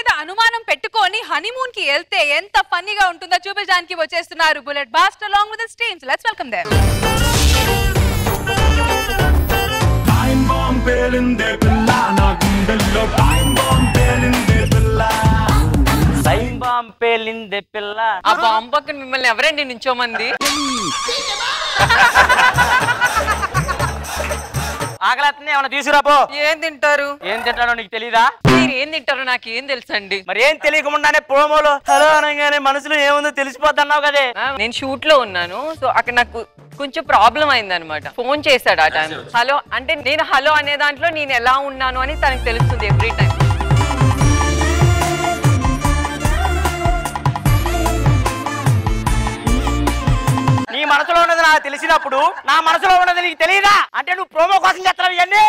అనుమానం పెట్టుకొని హనీమూన్ కి వెళ్తే ఎంత ఫన్నీగా ఉంటుందో చూపించడానికి వచ్చేస్తున్నారు బుల్లెట్ బాస్ట్ అలాంగ్ విత్ స్టీమ్స్ let's welcome them time bomb పేలిందే పిల్ల నా గుండెల్లో టైం బాంబ్ పేలిందే పిల్ల టైం బాంబ్ పేలిందే పిల్ల ఆ బాంబు పక్కన మిమ్మల్ని ఎవరండి నించోమంది ఆకలేస్తుంది ఏమైనా తీసుకురాపో ఏం తింటారు ఏం తింటానో నీకు తెలీదా మీరు ఏం తింటారో నాకు ఏం తెలుసండి మరి ఏం తెలియకుండానే ప్రోమోలో హలో అనగానే మనసులో ఏముందో తెలిసిపోతున్నావు కదే ఆ, నేను షూట్ లో ఉన్నాను సో అక్కడ నాకు కొంచెం ప్రాబ్లం అయింది అనమాట ఫోన్ చేశాడు ఆ టైం హలో అంటే నేను హలో అనే దాంట్లో నేను ఎలా ఉన్నాను అని తనకు తెలుస్తుంది ఎవ్రీ టైం నీ మనసులో ఉన్నది నాకు తెలిసినప్పుడు నా మనసులో ఉన్నది నీకు తెలియదా అంటే నువ్వు ప్రోమో కోసం చేస్తున్నావు ఇవన్నీ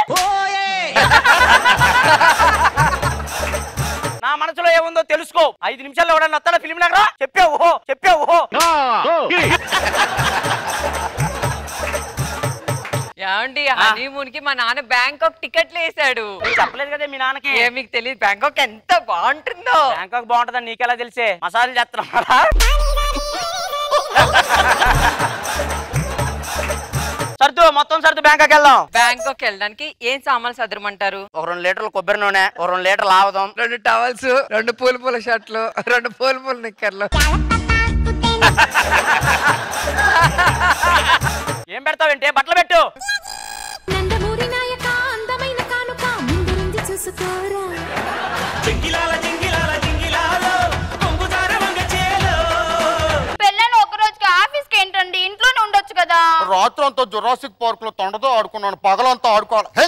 నా మనసులో ఏముందో తెలుసుకో ఐదు నిమిషాల్లో ఎవడన్నా వస్తాడా ఫిలిం నగరా చెప్పావు ఓహో చెప్పావు ఓహో ఏమండి హనీమూన్ కి మా నాన్న బ్యాంకాక్ టికెట్లు వేసాడు నేను చెప్పలేదు కదా మీ నాన్నకి ఏ మీకు తెలియదు బ్యాంకాక్ ఎంత బాగుంటుందో బ్యాంకాక్ బాగుంటుందని నీకెలా తెలిసే మసాజ్ చేస్తున్నారా సర్దు మొత్తం సర్దు బ్యాంకాక్ వెళ్దాం బ్యాంకాక్ వెళ్ళడానికి ఏం సామాన్లు సదరమంటారు ఒక రెండు లీటర్లు కొబ్బరి నూనె ఒక రెండు లీటర్లు ఆవదం రెండు టవల్స్ రెండు పూల పూల షర్ట్లు రెండు పూల పూల నిక్కర్లు ఏం పెడతావంటే బట్టలు పెట్టు నందమూరి నాయక అందమైన కానుక ముందుంది చూసుకోరా పెళ్ళని ఒక రోజుకి ఆఫీస్కి ఏంటండి ఇంట్లోనే ఉండొచ్చు కదా రాత్రి అంతా జురాసిక్ పార్క్ లో తొండతో ఆడుకున్నాను పగలంతా ఆడుకోవాలి హే!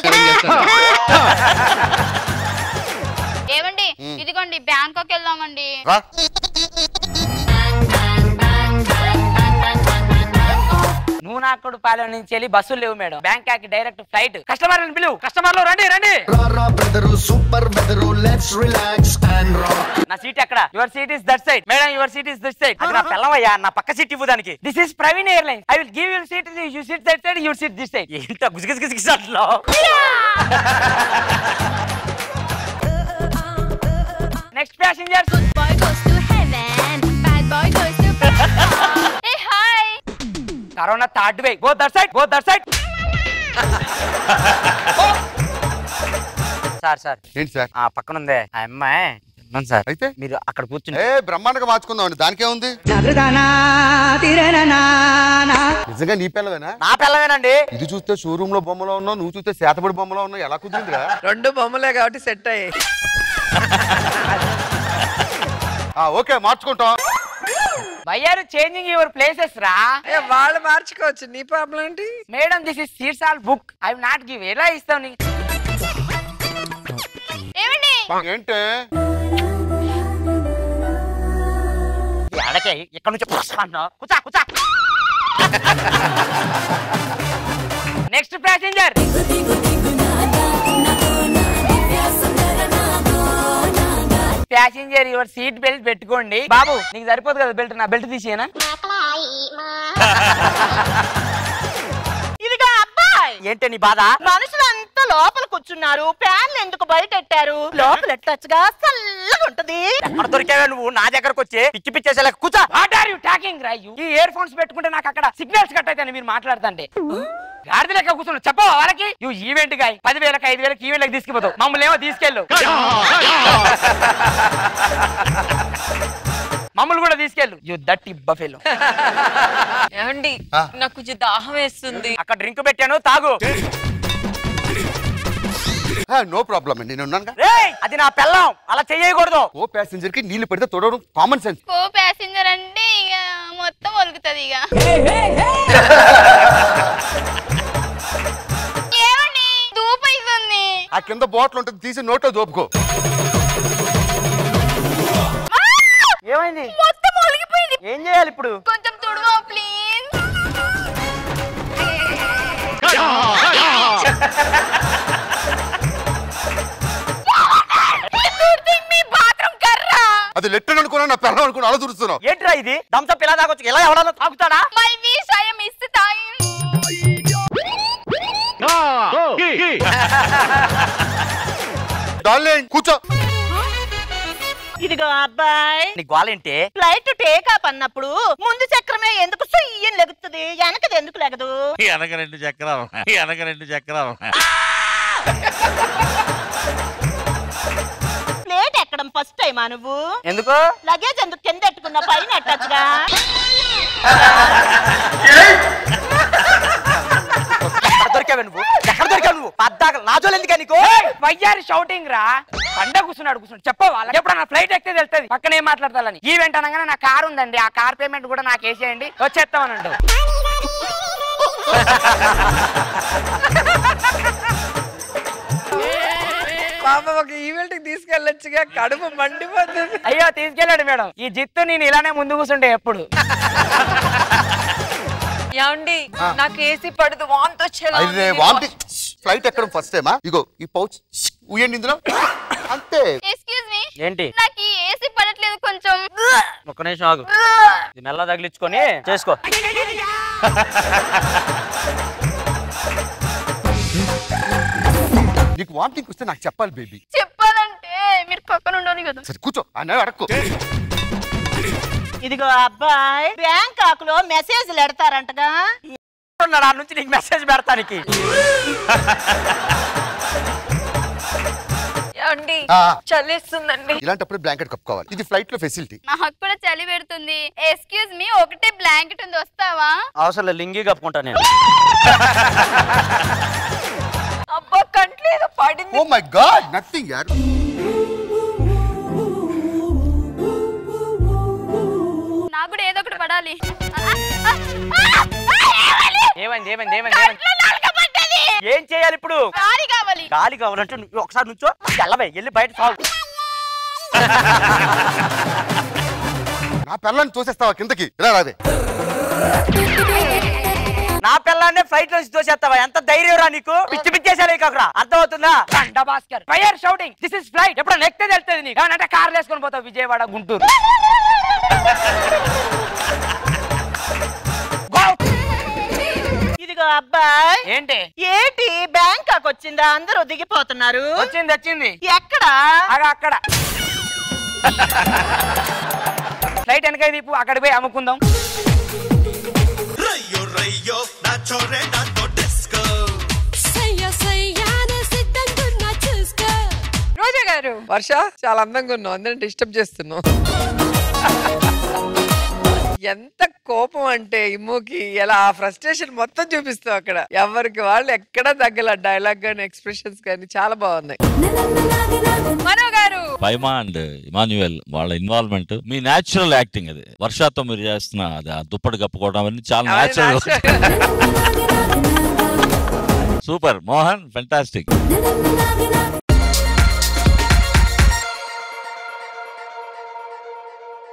ఏమండి ఇదిగోండి బ్యాంకాక్ వెళ్దామండి రా. నువ్వు నాకుడు పాలెం నుంచి వెళ్ళి బస్సులు లేవు మేడం బ్యాంకాక్ డైరెక్ట్ ఫ్లైట్ కస్టమర్లను పిలువు కస్టమర్లు రండి రండి సూపర్ బెదరు లెట్స్ రిలాక్స్ అండ్ రాక్ నా సీట్ ఎక్కడ your seat is that side madam your seat is that side అది నా పిల్లవయ్యా నా పక్క సీట్ ఇవ్వు దానికి this is Praveen airlines I will give your seat you seat that side you seat this side ఏంట గుజగజగజగజ అట్లా next passenger boy goes to heaven bad boy goes to a hi corona third way go that side go that side sir sir ఏంటి sir ఆ పక్కన ఉంది ఆ అమ్మాయి ఉన్నాను సార్ అయితే మీరు అక్కడ కూర్చుని ఏ బ్రహ్మాండంగా మార్చుకుందాం దానికే ఉంది నిజంగా నీ పిల్లవేనా నా పిల్లవేనండి ఇది చూస్తే షోరూమ్ లో బొమ్మలో ఉన్నావు నువ్వు చూస్తే శాతపడి బొమ్మలో ఉన్నావు ఎలా కుదిరిందిరా రెండు బొమ్మలే కాబట్టి సెట్ అయ్యాయి ఆ, ఓకే మార్చుకుంటాం వయ్యారు చేంజింగ్ యువర్ ప్లేసెస్ రా ఏ, వాళ్ళు మార్చుకోవచ్చు నీ ప్రాబ్లం ఏంటి madam this is seats all book I not give ఎలా ఇస్తావు నీ ఏమండి ఏంటే ఎడకే ఇక్కడ నుంచి కూర్చో కూర్చో కూర్చో next passenger passenger your seat belt పెట్టుకోండి బాబు నీకు సరిపోదు కదా బెల్ట్ నా బెల్ట్ తీసేనా ఇదిగా అబ్బాయి ఏంటి నీ బాధ మనుషులంతా లోపల కూర్చున్నారు ఫ్యాన్లు ఎందుకు బయట పెట్టారు లోపల ఎట్టచ్చుగా చల్లగా ఉంటది ఎక్కడ దొరికావే నువ్వు నా దగ్గరకు వచ్చి పిచ్చి పిచ్చేసేలా కూర్చో వాట్ ఆర్ యు టాకింగ్ రాయు ఈ ఇయర్ ఫోన్స్ పెట్టుకుంటే నాకు అక్కడ సిగ్నల్స్ కట్ అయితే మీరు మాట్లాడుతుంటే గాడిద లెక్క కూర్చున్నావు చెప్పవా వాళ్ళకి నువ్వు ఈవెంట్ గాయ పదివేలకు ఐదు వేలకు ఈవెంట్లకు తీసుకుపోతావు మమ్మల్ని ఏమో తీసుకెళ్ళు మమ్మల్ని కూడా తీసుకెళ్ళు యు దట్ బఫెలో ఏమండి ఆ. నాకు కొంచెం దాహం వేస్తుంది అక్కడ డ్రింక్ పెట్టాను తాగు నో ప్రాబ్లం అండి నేను ఉన్నాను రేయ్ అది నా పెళ్ళం అలా చెయ్యకూడదు ఓ ప్యాసింజర్ కి నీళ్లు పెడితే తొడవడం కామన్ సెన్స్ కో ప్యాసింజర్ అంటే ఇక మొత్తం ఒలుగుతుంది ఇక ఏమండి ధూప అవుతుంది ఆ కింద బాటిల్ ఉంటుంది తీసి నోట్లో దోపుకో ఏమైంది మొత్తం ఒలిగిపోయింది ఏం చేయాలి ఇప్పుడు కొంచెం తుడువో ప్లీజ్ మీ బాత్రూమ్ కర్రా అది లెట్టన్ అనుకున్నా నా పిల్లలు అనుకున్నా అలా చూస్తున్నావు ఏంట్రా ఇది దంసప్ ఇలా తాగొచ్చు ఇలా ఎవడన్నా తాగుతాడా my wish I am miss time darling కూర్చో ఇదిగో అబ్బాయి నీ గోలేంటి ఫ్లైట్ టేకాప్ అన్నప్పుడు ముందు చక్రమే ఎందుకు సుయ్యం లెగుతుంది వెనకది ఎందుకు లెగదు వెనక రెండు చక్రాలు వెనక రెండు చక్రాలు ప్లేట్ ఎక్కడం ఫస్ట్ టైమా నువ్వు ఎందుకు లగేజ్ ఎందుకు కింద ఎట్టుకున్న పైన ఎట్టచ్చుగా ఎక్కడ దొరికావు నువ్వు ఎక్కడ దొరికావు నువ్వు పద్దాక నాజోలు ఎందుకే నీకు వయ్యారి షౌటింగ్ రా పండ కూర్చున్నాడు కూర్చున్నాడు చెప్పవా ఎప్పుడు నా ఫ్లైట్ ఎక్కితే తెలుస్తుంది పక్కన ఏం మాట్లాడతాలని ఈవెంట్ అనగానే నా కార్ ఉందండి ఆ కార్ పేమెంట్ కూడా నాకు వేసేయండి వచ్చేస్తామని అంటావు పాప ఒక ఈవెంట్ కి తీసుకెళ్ళొచ్చుగా కడుపు మండిపోతుంది అయ్యో తీసుకెళ్ళాడు మేడం ఈ జిత్తు నేను ఇలానే ముందు కూర్చుంటే ఎప్పుడు ఏమండి నాకు ఏసీ పడదు వాంతి వచ్చేలా అరే ఉంది. వాంటి ఫ్లైట్ ఎక్కడం ఫస్ట్ టైమా ఇగో ఈ పౌచ్ ఉయ్యండి ఇందులో అంతే ఎక్స్క్యూజ్ మీ ఏంటి నాకు ఈ ఏసీ పడట్లేదు కొంచెం ఒక్క నిమిషం ఆగు ఇది మెల్ల తగిలించుకొని చేసుకో నీకు వామిటింగ్ వస్తే నాకు చెప్పాలి బేబీ చెప్పాలంటే మీరు పక్కన ఉండాలి కదా సరే కూర్చో అన్న అడక్కు ఇదిగో అబ్బాయి బ్యాంకాక్ లో మెసేజ్లు ఎడతారంటగా ఉన్నాడు ఆ నుంచి నీకు మెసేజ్ పెడతానికి ఏమండి ఆ. చల్లేస్తుందండి ఇలాంటప్పుడు బ్లాంకెట్ కప్పుకోవాలి ఇది ఫ్లైట్ లో ఫెసిలిటీ నాకు కూడా చలి పెడుతుంది ఎక్స్క్యూజ్ మీ ఒకటే బ్లాంకెట్ ఉంది వస్తావా అవసరం లేదు లింగి కప్పుకుంటా నేను అబ్బా కంట్లో ఏదో పడింది ఓ మై గాడ్ నథింగ్ యార్ నాకు కూడా ఏదో ఒకటి పడాలి ఏమైంది ఏమైంది ఏమైంది ఏమైంది ఏం చేయాలి ఇప్పుడు గాలి కావాలి గాలి కావాలంటే నువ్వు ఒకసారి నుంచో తెల్లవే వెళ్ళి బయట సాగు నా పిల్లని తోసేస్తావా కిందకి ఇలా రాదే నా పిల్లాన్నే ఫ్లైట్ నుంచి తోసేస్తావా ఎంత ధైర్యం రా నీకు పిచ్చి పిచ్చేసాలే కాకురా అర్థమవుతుందా కండ Bhaskar fire shouting this is flight ఎప్పుడు నెక్తే తెలుస్తుంది నీకు ఏమనంటే కార్లు వేసుకొని పోతావు విజయవాడ గుంటూరు Go! ఇదిగో అబ్బాయి ఏంటి ఏంటి బ్యాంకాక్ వచ్చిందా అందరూ దిగిపోతున్నారు వచ్చింది వచ్చింది ఎక్కడ అగా అక్కడ ఫ్లైట్ వెనక దీపు అక్కడ పోయి అమ్ముకుందాం సయ్య సయ్యాన సిద్ధంగున్నా చూసుకో రోజా గారు వర్ష చాలా అందంగా ఉన్నావు అందరిని డిస్టర్బ్ చేస్తున్నావు ఎంత కోపం అంటే ఇమ్ముకి ఎలా ఆ ఫ్రస్ట్రేషన్ మొత్తం చూపిస్తావు అక్కడ ఎవరికి వాళ్ళు ఎక్కడా తగ్గల డైలాగ్ కానీ ఎక్స్ప్రెషన్స్ కానీ చాలా బాగున్నాయి మనో గారు పైమా అండ్ ఇమాన్యుయల్ వాళ్ళ ఇన్వాల్వ్మెంట్ మీ న్యాచురల్ యాక్టింగ్ అది వర్షాతో మీరు చేస్తున్న అది ఆ దుప్పటి కప్పుకోవడం అవన్నీ చాలా అవన్నీ న్యాచురల్ సూపర్ మోహన్ ఫెంటాస్టిక్